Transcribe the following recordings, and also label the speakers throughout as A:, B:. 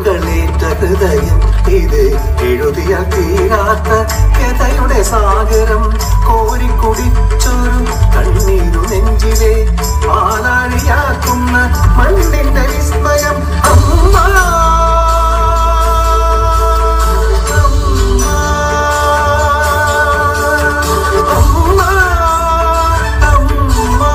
A: മുറിവുകളേറ്റ ഹൃദയം ഇത് എഴുതിയ തീരാത്ത കഥയുടെ സാഗരം കോരിക്കുടിച്ചൊരു കണ്ണീരു നെഞ്ചിലെ പാലാഴിയാക്കുന്ന മണ്ണിന്റെ വിസ്മയം അമ്മ അമ്മ അമ്മ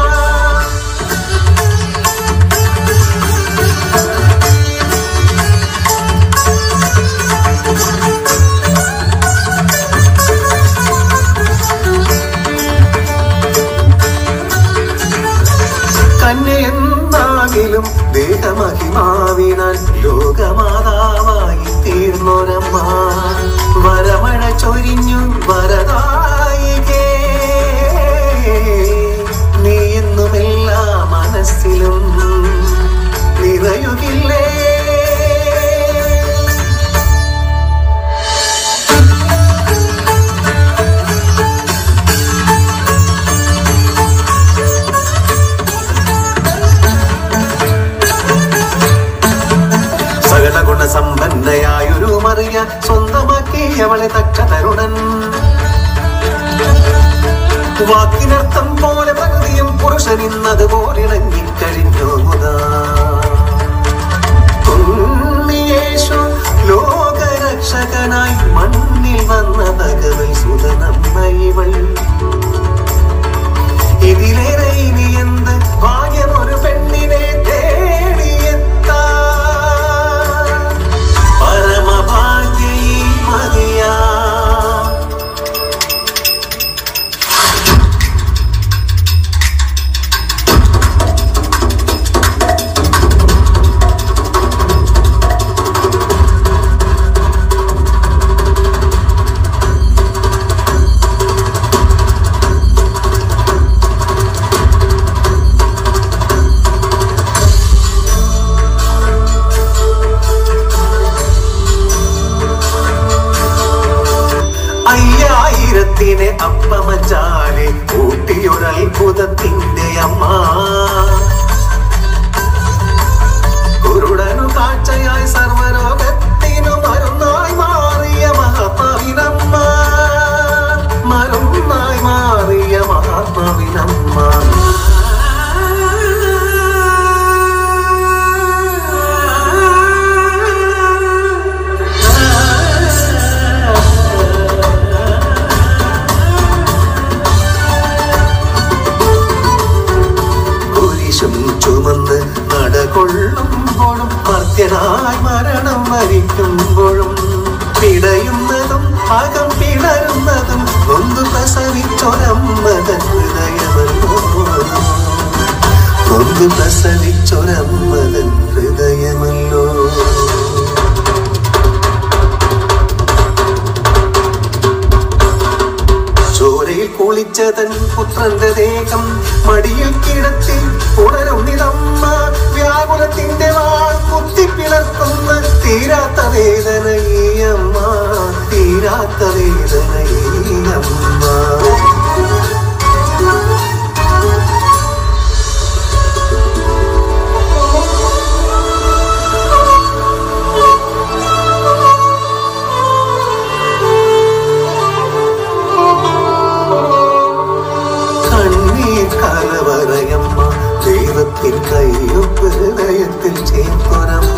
A: കന്യയെന്നാകിലും ദേഹമഹിമാവിനാൽ ലോകമാതാവായി തീർന്നൊരമ്മ വരമഴ ചൊരിഞ്ഞു വരദായികേ നീ എന്നുമെല്ലാ മനസ്സിലും നിറയുകില്ലേ സകല ഗുണസമ്പന്നയായൊരു മറിയ സ്വന്തമാക്കി അവളെ തക്ക തരുണൻ വാക്കിനർത്ഥം പോലെ പ്രകൃതിയും പുരുഷൻ ഇന്നതുപോലിണങ്ങിക്കഴിഞ്ഞു മുതാ ഉണ്ണിയേശു ലോകരക്ഷകനായി മണ്ണിൽ വന്ന ഭഗവൽ സുതനമ്മ ഇവൾ ഇതിലേറെ ഇനി എന്ത് ഭാഗ്യം ഒരു പെണ്ണിനെ തേടിയെത്താ പരമഭാഗ്യയി മതിയാ അയ്യായിരത്തിനെ അപ്പമച്ചാലെ കൂട്ടിയൊരത്ഭുതത്തിന്റെ അമ്മ കുരുടനു കാഴ്ചയായി സർവരോഗത്തിനു മരുന്നായി മാറിയ മഹാത്മാവിനമ്മ മരുന്നായി മാറിയ മഹാത്മാവിനമ്മ കുരിശും ചുമന്ന് നടകൊള്ളുമ്പോഴും മർത്യനായി മരണം വരിക്കുമ്പോഴും പിടയുന്നതും അകം പിളരുന്നതും നൊന്തു പ്രസവിച്ചൊരമ്മതൻ ഹൃദയമല്ലോ നൊന്തു പ്രസവിച്ചൊരമ്മതൻ ഹൃദയമല്ലോ ചോരയിൽ കുളിച്ചതൻ പുത്രന്റെ ദേഹം മടിയിൽ കിടത്തി ഉണരും നിലമ്മ വ്യാകുലത്തിന്റെ വാൾ കുത്തിപ്പിളർക്കുന്ന തീരാത്ത വേദന ഈ അമ്മ തീരാത്ത വേദന ഈ അമ്മ കണ്ണീർ കലവറയമ്മ ദൈവത്തിൻ കയ്യൊപ്പ് ഹൃദയത്തിൽ ചേർക്കൊരമ്മ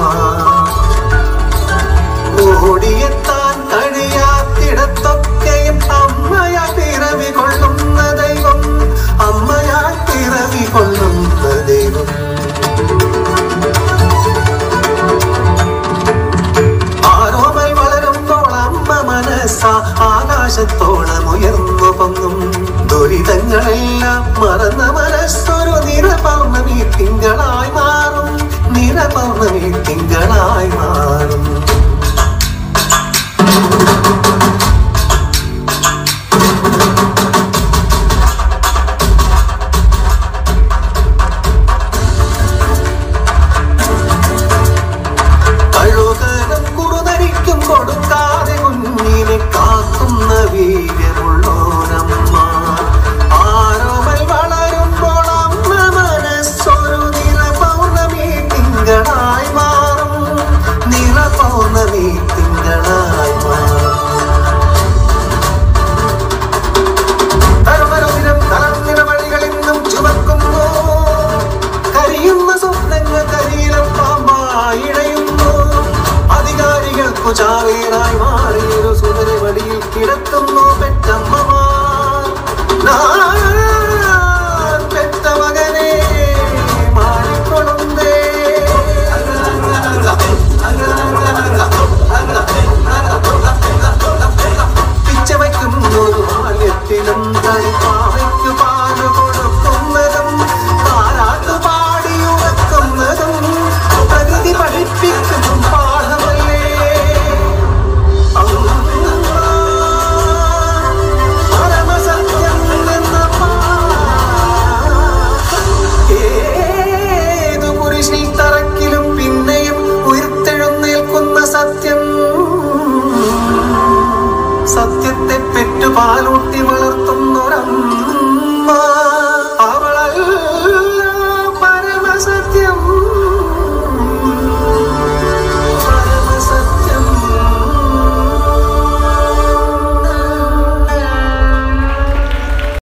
A: ഓടിയെത്താൻ കഴിയാത്തിടത്തൊക്കെയും അമ്മയാ പിറവി കൊള്ളുന്ന ദൈവം അമ്മയാ പിറവി കൊള്ളുന്ന ദൈവം ആരോമൽ വളരുമ്പോൾ അമ്മ മനസ്സ ആകാശത്തോളം ഉയർന്നു പൊങ്ങും ദുരിതങ്ങളെല്ലാം മറന്ന മനസ്സൊരു നിറപൗർണമി തിങ്കളായി മാറും നിറപൗർണമി തിങ്കളായി മാറും കഴുകനം കുറുതരിക്കും കൊടുക്കാതെ കുഞ്ഞിനെ കാക്കുന്ന വീര്യമുള്ളോരമ്മ ആരോമൽ വളരുമ്പോൾ അമ്മ മനസ്സൊരു നില പൗർണമി തിങ്കളായി മാറും നിറ ചാവേറ